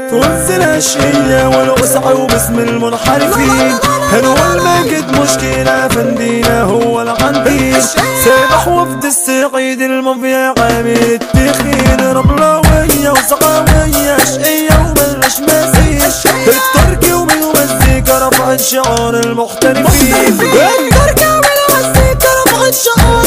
تنزل الشية والوسع وباسم المنحرفين هو الماجد مشكلة فندينا هو العنتين سابح وفد السعيد المافيا عامل التخين رملاوية وسقاوية شقية وبلش ماسيش التركي وبالمزيكا رفعت شعار المحترفين التركة والمزيكا رفعت شعار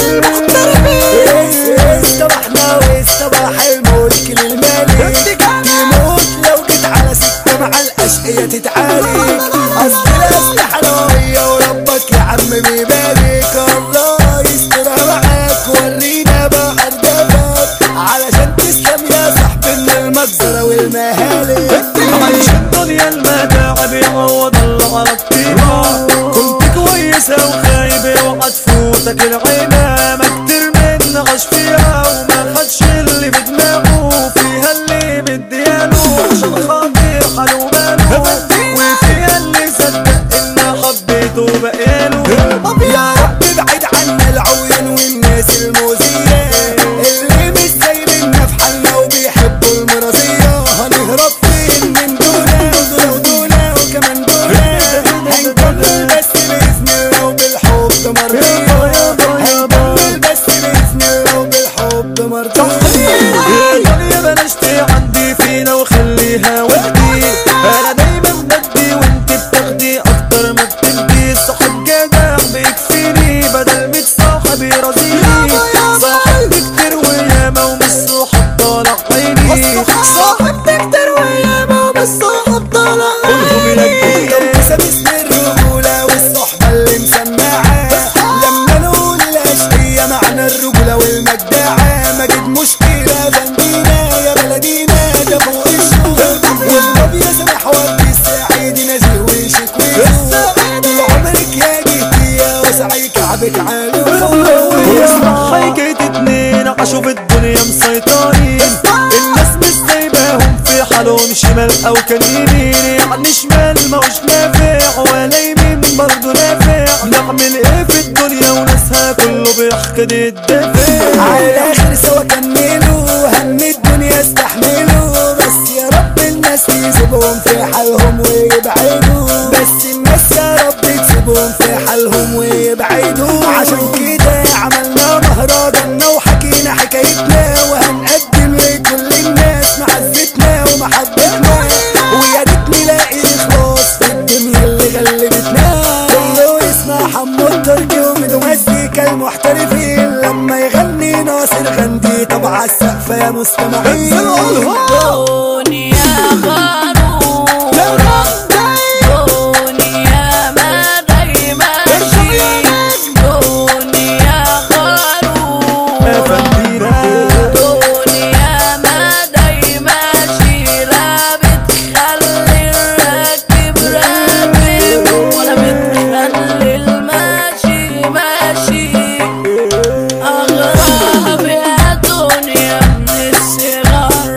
المحترفين استبحنا واستباح الملك للملك تموت لو جيت على ستة مع الأشقية تتعالي أصل الأسلحة نارية وربك يا عم بيبارك الله يسترها معاك ورينا بقى أردافك علشان تسلم يا صاحبي من المجزرة والمهالك عايش الدنيا المتاعب يعوض الله على الطيبة كنت كويسة وخايبة وهتفوتك العيبة ما كتير من عاش فيها وما خدش اللي بدماغه فيها اللي بدياله عشان خاطر حاله باله وفيها اللي صدق انه حبيته بقاله يا رب ابعد عنا العوين والناس المؤذية اللي مش سايبيننا في حالنا وبيحبوا المرضية هنهرب فين من دونا ودونا ودونا وكمان دونا هنكمل بس بإذن الله وبالحب مرضية هنكمل بس بإذن الله وبالحب مرضية الدنيا بلاش عندي فينا وخليها ودي انا دايما بدي وانت بتاخدي اكتر ما بتدي صاحب جدع بيكفيني بدل ميت صاحب يرازيني صاحب كتير وياما ومش صاحب طالع عيني صاحب تكتر وياما بس صاحب طالع قولهم ينجي لو باسم الرجولة والصحبة اللي مسمعة لما نقول الأشقية معنى الرجولة والمجدعة مجد مشكلة بندينا يا بلدينا ده فوق الشغل والنبي يا سامح ودي السعيد نزيه وشك ويزور طول عمرك يا جهتي يا وسعي كعبك عالي اسمع حكاية اتنين عاشوا في الدنيا مسيطرين الناس مش سايباهم في حالهم شمال او كان يمين يعني شمال ماهوش نافع ولا يمين برضه نافع نعمل ايه في الدنيا وناسها كله بيحقد الدافع على الاخر سوا كملوا هم الدنيا استحملوا بس يا رب الناس تسيبهم في حالهم ويبعدوا بس الناس يا رب تسيبهم في حالهم ويبعدوا عشان كده عملنا مهرجاننا وحكينا حكايتنا وهنقدم لكل الناس معزتنا ومحبتنا ويا ريت نلاقي اخلاص في الدنيا اللي غلبتنا كله يسمع حمو التركي ومدو مزيكا المحترفين لما يغني ناصر غندي طبع السقف يا مستمعين دنيا غرورة دنيا ما دايما شيء دنيا غرورة فندينا دنيا ما دايما شيء لا بتخلي الراكب راكب ولا بتخلي الماشي ماشي أغرب يا دنيا من الصغر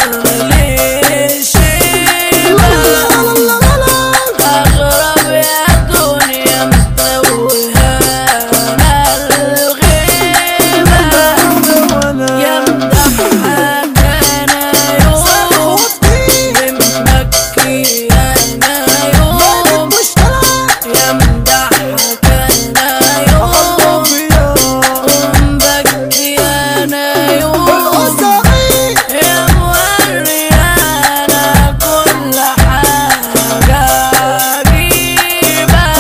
للشيبة أغرب يا دنيا متوهانا الغيبة يمدحها كان يوم بمكي أنا يوم يمدحها كان يوم ومبكي أنا يوم يا موريانا كل حاجة عجيبة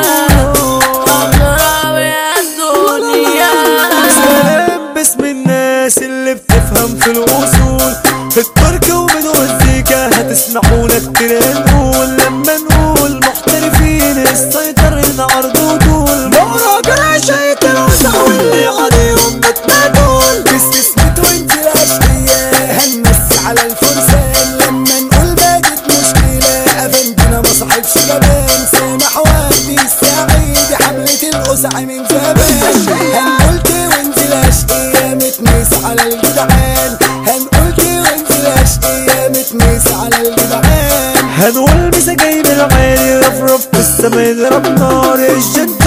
أغرب يا الدنيا سلام باسم الناس اللي بتفهم في الأصول في التركة وبالمزيكا هتسمعونا كتير نقول لما نقول محترفين السيطرة عرض وطول مهرجان شيط الوسع واللي عليهم بتنادول استثبت وانت الاشقية هنمسي على الفرسان لما نقول باجت مشكلة افندنا ما صاحبش جبان سامح وادي السعيد حملة القسع من زمان هنقولت وانت الاشقية متميس على الجدعان هنقولت وانت الاشقية متميس على الجدعان هنقول مسا جايب العالي رفرف في السما يضرب نار الجد الحامل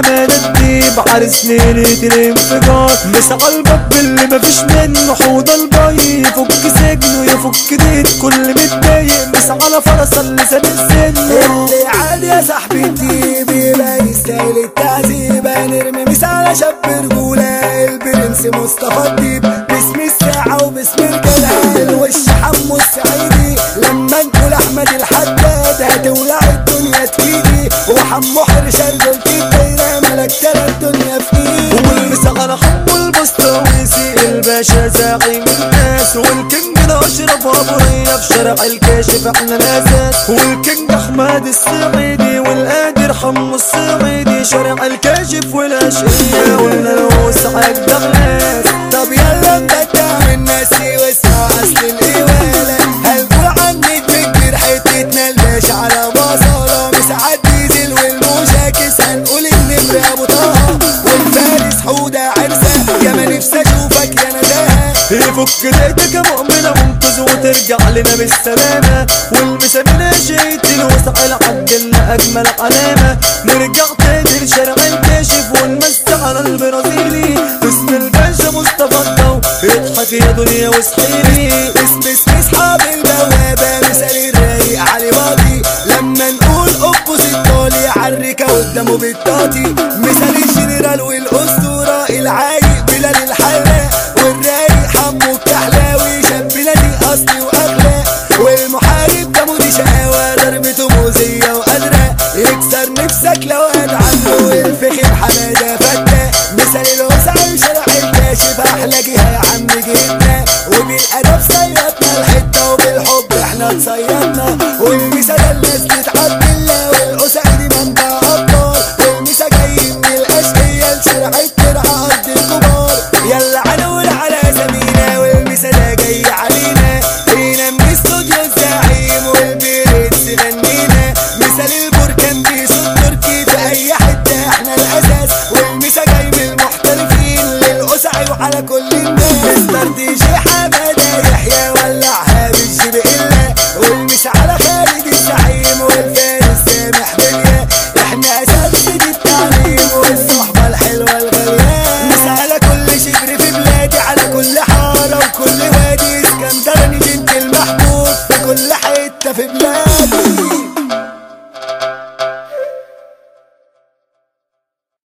حمادة الديب عرس ليلة الانفجار مسعى الباب اللي مفيش منه حوض البي يفك سجنه يفك ديت كل متضايق مسعى على فرس لسان السن اللي عادي يا صاحبي تجيبي لا يستاهل التعذيب هنرمي مس على شاب رجولة البرنس مصطفى الديب باسم الساعة وباسم الجلال وش حمو السعيدي لما نقول احمد الحداد هتولع الدنيا تكيدي وحمو حرشة قلت الدايرة ملك ترى الدنيا في ايدي والمسا على حمو البسطويسي الباشا زعيم الناس والكينج ده اشرف ابو ريا في شارع الكاشف احنا الاساس والكينج احمد السعيدي والقادر حمو السعيدي شارع الكاشف والاشقية والنلوس عجدة غلاس طب يلا نبدع من ناسي واسمع اصل القوالة هنقول عن نجم كبير حتتنا الباش على بصالة مساعد ديزل والمشاكس هنقول النمر ابو طه والفارس حودة عرسة يا ما نفسي اشوفك يا نداها يفك دايتك يا مؤمنة منقذ وترجع لنا بالسلامة والمسامير شيت الوسع العد لنا أجمل علامة نرجع تاني لشارع الكاشف ونمس على البرازيلي اسم الباشا مصطفى الضو اضحك يا دنيا واصحيلي اسم اسم اصحاب البوابة مثال الرايق علي واطي لما نقول اوبوزيت طالي عالركة قدامه بالتاطي مثال الجنرال والاسطورة العايق بلال الحلاق والرايق حمو الكحلاوي شاب بلادي اصلي واخلاق والمحارب ده مودي شقاوة ضربته موزية وقادرة يكسر نفسك لو قاد عنه الفخم حمادة فتاة مثال الوسع شارع الكاشف احلى جهة يا عم جبنا وبالادب صيدنا الحته وبالحب احنا اتصيدنا والمسا ده الناس بتعدلنا والقسع دي منبع ابطال والمسا جاي من الاشقيه لشارع الترعه ارض الكبار يلا عنقول على زمينا والمسا ده جاي علينا هنا من استوديو الزعيم والبيرتس غنينا مثال البركان بيصوت تركي في اي حته احنا الاساس والمسا جاي من المحترفين للقسع وعلى كل الناس مستر دي جي حماده يحيى ولعها بالجيب الا والمسا على خالد الزعيم والفارس سامح بليا احنا اساتذه التعليم والصحبه الحلوه الغاليه مسا على كل شبر في بلادي على كل حاره وكل